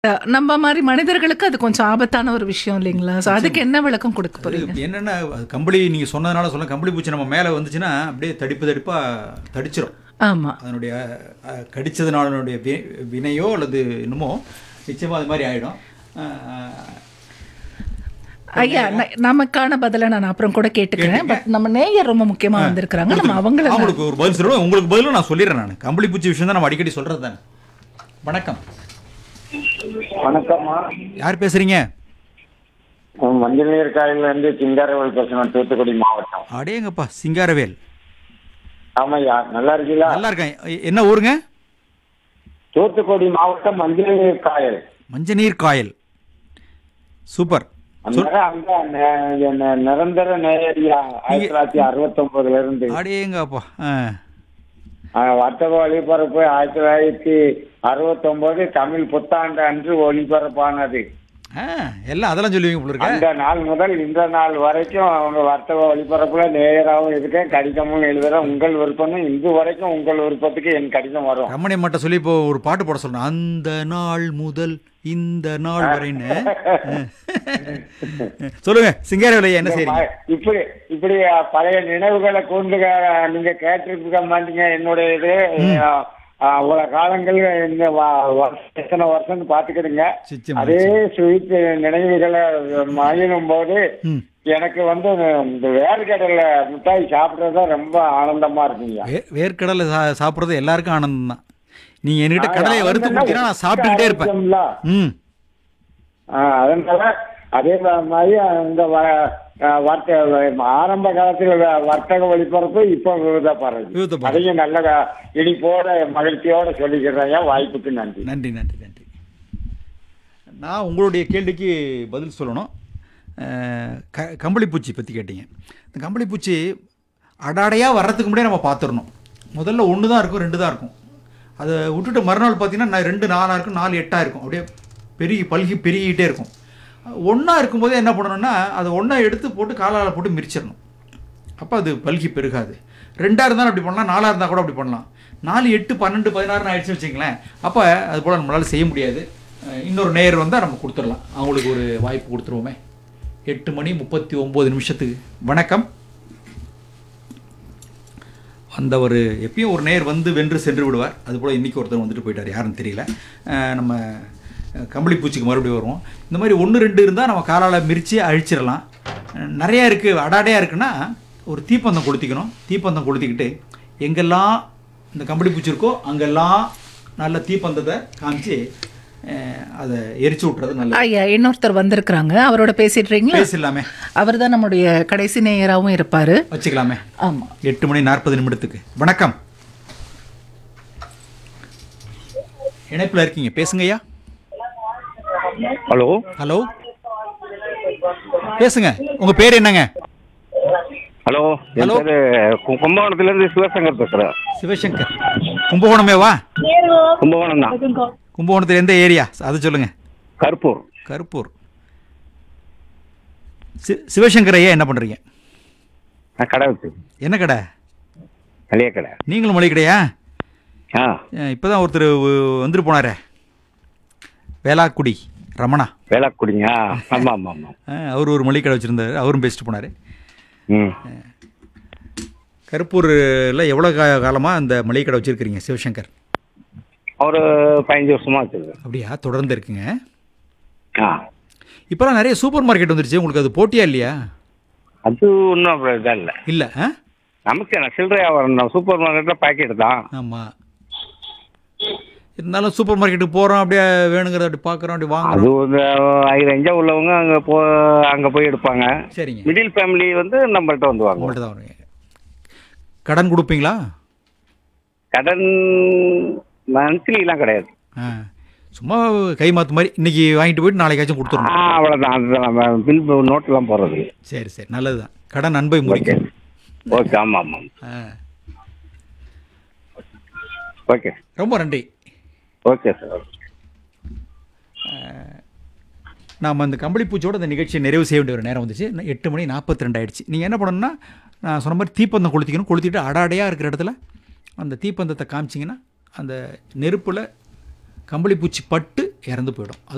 அஹ், நம்ம மாதிரி மனிதர்களுக்கு அது கொஞ்சம் ஆபத்தான ஒரு விஷயம் இல்லைங்களா ஸோ அதுக்கு என்ன விளக்கம் கொடுக்க போறீங்க அது என்னன்னா அது கம்பளி நீங்க சொன்னதுனால சொல்ல கம்பளி பூச்சி நம்ம மேலே வந்துச்சுன்னா அப்படியே தடிப்பு தடிப்பா தடிச்சிரும் ஆமா அதனுடைய அஹ், கடிச்சதுனால அதனுடைய வி- வினையோ அல்லது என்னமோ நிச்சயமா அது மாதிரி ஆயிடும் அஹ், ஐயா ந- நமக்கான பதிலை நான் அப்புறம் கூட கேட்டுக்கிறேன் பட் நம்ம நேயர் ரொம்ப முக்கியமா வந்திருக்கிறாங்க நம்ம அவங்கள அவங்களுக்கு ஒரு பதில் சொல்லுவேன் உங்களுக்கு பதிலும் நான் சொல்லிடுறேன் நான் கம்பளி பூச்சி விஷயம் தான் நம்ம அடிக்கடி சொல்றது தானே வணக்கம் வணக்கம்மா யார் பேசுறீங்க மஞ்சள் நீர் காலையில இருந்து சிங்காரவேல் பேசுறேன் தூத்துக்குடி மாவட்டம் அடேங்கப்பா சிங்காரவேல் ஆமாய்யா நல்லா இருக்கீங்களா நல்லா இருக்கேன் எ- என்ன ஊருங்க தூத்துக்குடி மாவட்டம் மஞ்சள் நீர் காயல் மஞ்சநீர் காயல் சூப்பர் அந்த அங்க நெ- நெ- நிரந்தர நேரடியா ஆயிரத்தி தொள்ளாயிரத்தி அறுபத்தி ஒன்பதுல இருந்து அடேங்கப்பா ஆ ஆ, வர்த்தக ஒளிபரப்பு ஆயிரத்தி தொள்ளாயிரத்தி அறுபத்தி ஒன்பது தமிழ் புத்தாண்டு அன்று ஒளிபரப்பானது ஆ எல்லாம் அதெல்லாம் சொல்லுவீங்க போல இருக்க அந்த நாள் முதல் இந்த நாள் வரைக்கும் அவங்க வர்த்தக ஒளிபரப்புல நேயராகவும் இருக்கேன் கடிதமும் எழுதுறேன் உங்கள் விருப்பமும் இன்று வரைக்கும் உங்கள் விருப்பத்துக்கு என் கடிதம் வரும் ரமணி மட்டும் சொல்லி இப்போ ஒரு பாட்டு போட சொல்றேன் அந்த நாள் முதல் இந்த நாள் வரைன்னு சொல்லுங்க சிங்காரவேலையா என்ன செய்றீங்க இப்படி இப்படி அஹ், பழைய நினைவுகளை கூர்ந்து க- நீங்க கேட்டிருக்க மாட்டீங்க என்னுடைய இது அஹ், அஹ், அவ்வளவு காலங்கள் இந்த வ- வருஷம் எத்தனை வருஷம்னு பாத்துக்கிடுங்க நிச்சயமா, அதே சுவித் நினைவுகளை மகிழும் போது ம். எனக்கு வந்து இந்த வேர்க்கடலை மிட்டாய் சாப்பிடுறது தான் ரொம்ப ஆனந்தமா இருக்குங்க வே- வேர்க்கடலை சா- சாப்பிடுறது எல்லாருக்கும் ஆனந்தம் தான் நீங்க என்கிட்ட கடலையை வறுத்து கொடுத்தீங்கன்னா நான் சாப்பிட்டுக்கிட்டே இருப்பேன் ஆரோக்கியம்ல. ம் ஆஹ் அதனால அதே மாதிரி இந்த வ- அஹ் வர்த்த ஆரம்ப காலத்துல வ- வர்த்தக ஒளிபரப்பு இப்போ விருதப்படுறது விருதப்படுறது. அதையும் நல்ல க- இனிப்போட மகிழ்ச்சியோட சொல்லிக்கிறேன் ஏன் வாய்ப்புக்கு நன்றி நன்றி நன்றி நன்றி நான் உங்களுடைய கேள்விக்கு பதில் சொல்லணும் அஹ், க கம்பளிப்பூச்சி பற்றி கேட்டீங்க இந்த கம்பளிப்பூச்சி அடாடையாக வர்றதுக்கு முன்னாடியே நம்ம பார்த்துடணும் முதல்ல ஒன்று தான் இருக்கும் ரெண்டு தான் இருக்கும் அதை விட்டுட்டு மறுநாள் பார்த்தீங்கன்னா நான் ரெண்டு நாலாக இருக்கும் நாலு எட்டாக இருக்கும் அப்படியே பெருகி பல்கி பெருகிக்கிட்டே இருக்கும் ஒன்றா இருக்கும்போதே என்ன பண்ணணும்னா அதை ஒன்றா எடுத்து போட்டு காலால் போட்டு மிரிச்சிடணும் அப்போ அது பல்கி பெருகாது ரெண்டாக இருந்தாலும் அப்படி பண்ணலாம் நாலாக இருந்தால் கூட அப்படி பண்ணலாம் நாலு எட்டு பன்னெண்டு பதினாறுன்னு ஆயிடுச்சு வச்சுங்களேன் அப்போ அது போல் நம்மளால் செய்ய முடியாது அஹ் இன்னொரு நேயர் வந்தால் நம்ம கொடுத்துடலாம் அவங்களுக்கு ஒரு வாய்ப்பு கொடுத்துருவோமே எட்டு மணி முப்பத்தி ஒம்பது நிமிஷத்துக்கு வணக்கம் அந்த ஒரு எப்பயும் ஒரு நேர் வந்து வென்று சென்று விடுவார் அதுபோல் இன்றைக்கி ஒருத்தர் வந்துட்டு போயிட்டார் யாருன்னு தெரியல அஹ் நம்ம அஹ் கம்பளி பூச்சிக்கு மறுபடியும் வருவோம் இந்த மாதிரி ஒன்று ரெண்டு இருந்தால் நம்ம காலால் மிரித்து அழிச்சிடலாம் அஹ் நிறையா இருக்குது அடாடையாக இருக்குன்னா ஒரு தீப்பந்தம் கொளுத்திக்கணும் தீப்பந்தம் கொளுத்திக்கிட்டு எங்கெல்லாம் இந்த கம்பளி பூச்சி இருக்கோ அங்கெல்லாம் நல்ல தீப்பந்தத்தை காமிச்சு அஹ் அதை எரிச்சு விட்றது நல்லது ஐயா இன்னொருத்தர் வந்திருக்கிறாங்க அவரோட பேசிடுறீங்களா பேசிடலாமே அவர் தான் நம்முடைய கடைசி நேயராகவும் இருப்பாரு வச்சுக்கலாமே ஆமா எட்டு மணி நாற்பது நிமிடத்துக்கு வணக்கம் இணைப்பில் இருக்கீங்க பேசுங்கய்யா ஹலோ ஹலோ பேசுங்க உங்க பேர் என்னங்க ஹலோ என் Hello. பேரு கு- கும்பகோணத்துல இருந்து சிவசங்கர் பேசுறேன் சிவசங்கர் கும்பகோணமேவா கும்பகோணம் தான் கும்பகோணத்தில் எந்த ஏரியா அது சொல்லுங்க கருப்பூர் கருப்பூர் சி சிவசங்கர் ஐயா என்ன பண்றீங்க நான் கடை வச்சு என்ன கடை மளிகை கடை நீங்களும் மளிகை கடையா ஆ இப்போ தான் ஒருத்தர் வ- வந்துட்டு போனாரே வேளாக்குடி ரமணா வேளாக்குடிங்க ஆ, ஆமா ஆமா ஆமா அஹ் அவர் ஒரு மளிகை கடை வச்சுருந்தாரு அவரும் பேசிட்டு போனார் ம் கருப்பூரில் எவ்வளோ கா காலமாக அந்த மளிகை கடை வச்சுருக்கிறீங்க சிவசங்கர் ஒரு பதினஞ்சு வருஷமா வச்சிருக்கேன் அப்படியா தொடர்ந்து இருக்குங்க ஆ இப்போலாம் நிறைய சூப்பர் மார்க்கெட் வந்துருச்சு உங்களுக்கு அது போட்டியா இல்லையா அது ஒன்றும் அப்படி இதாக இல்லை இல்லை ஆ நமக்கு என்ன சில்லறை வியாபாரம் தான் சூப்பர் மார்க்கெட்டில் பாக்கெட் தான் ஆமாம் இருந்தாலும் சூப்பர் மார்க்கெட்டுக்கு போகிறோம் அப்படியே வேணுங்கிறத அப்படி பார்க்குறோம் அப்படி அது வாங்குறோம் ஒரு ஐந்து அஞ்சா உள்ளவங்க அங்கே போ அங்கே போய் எடுப்பாங்க சரிங்க மிடில் ஃபேமிலி வந்து நம்மள்ட்ட வந்து வாங்குவோம் உங்கள்கிட்ட தான் வருவீங்க கடன் கொடுப்பீங்களா கடன் மந்த்லிலாம் கிடையாது ஆ சும்மா கை மாற்று மாதிரி இன்னைக்கு வாங்கிட்டு போயிட்டு நாளைக்காச்சும் கொடுத்துடணும் ஆ அவ்வளோதான் அதுதான் நம்ம பில் நோட்டெலாம் போடுறது சரி சரி நல்லது தான் கடன் அன்பை முறிக்க ஓகே ஓகே ஆமாம் ஆமாம் ஆ ஓகே ரொம்ப நன்றி ஓகே சார் ஓகே நாம் அந்த கம்பளி பூச்சியோட இந்த நிகழ்ச்சியை நிறைவு செய்ய வேண்டிய ஒரு நேரம் வந்துச்சு இன்னும் எட்டு மணி நாற்பத்தி ரெண்டு ஆயிடுச்சு நீங்கள் என்ன பண்ணணும்னா நான் சொன்ன மாதிரி தீப்பந்தம் கொளுத்திக்கணும் கொளுத்திட்டு அடாடையாக இருக்கிற இடத்துல அந்த தீப்பந்தத்தை காமிச்சிங்கன்னா அந்த நெருப்பில் கம்பளி பூச்சி பட்டு இறந்து போயிடும் அது